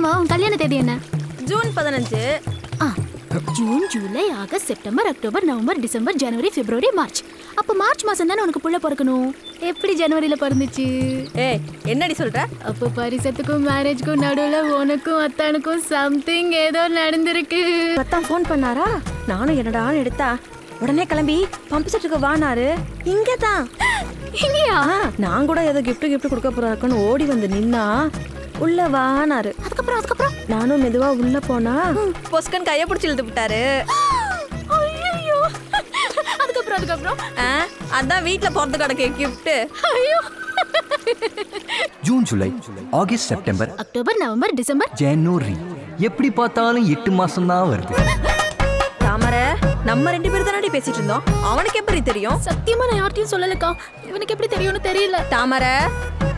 ஆமா உன் கல்யாண தேதி என்ன ஜூன் பதினஞ்சு ஆ June July August September October November December ஜனவரி பிப்ரவரி மார்ச் அப்போ மார்ச் மாசம் தானே உனக்கு புள்ள பிறக்கணும் எப்படி ஜனவரியில பிறந்துச்சு ஏய் என்னடி சொல்ற அப்போ பரிசத்துக்கும் மேரேஜ்க்கும் நடுவுல உனக்கும் அத்தானுக்கும் சம்திங் ஏதோ நடந்திருக்கு அத்தான் ஃபோன் பண்ணாரா நானும் என்னடான்னு எடுத்தா உடனே கிளம்பி பம்பு செட்டுக்கு வானாரு இங்கே தான் இல்லையா நான் கூட ஏதோ gift gift கொடுக்க போறாருக்குன்னு ஓடி வந்து நின்னா உள்ள வானாரு அதுக்கப்புறம் அதுக்கப்புறம் நானும் மெதுவா உள்ள போனா பொஸ்கன் கைய பிடிச்சி இழுத்து விட்டாரு ஐயோ அதுக்கப்புறம் அதுக்கப்புறம் ஆ, அதான் வீட்ல பிறந்து கிடக்கு gift ஐயோ June July August September October November December ஜனவரி எப்படி பார்த்தாலும் எட்டு மாசம் தான் வருது தாமரை நம்ம ரெண்டு பேரும் தானடி பேசிட்டு இருந்தோம் அவனுக்கு எப்படி தெரியும் சத்தியமா நான் யார்ட்டையும் சொல்லலக்கா இவனுக்கு எப்படி தெரியும்னு தெரியல தாமரை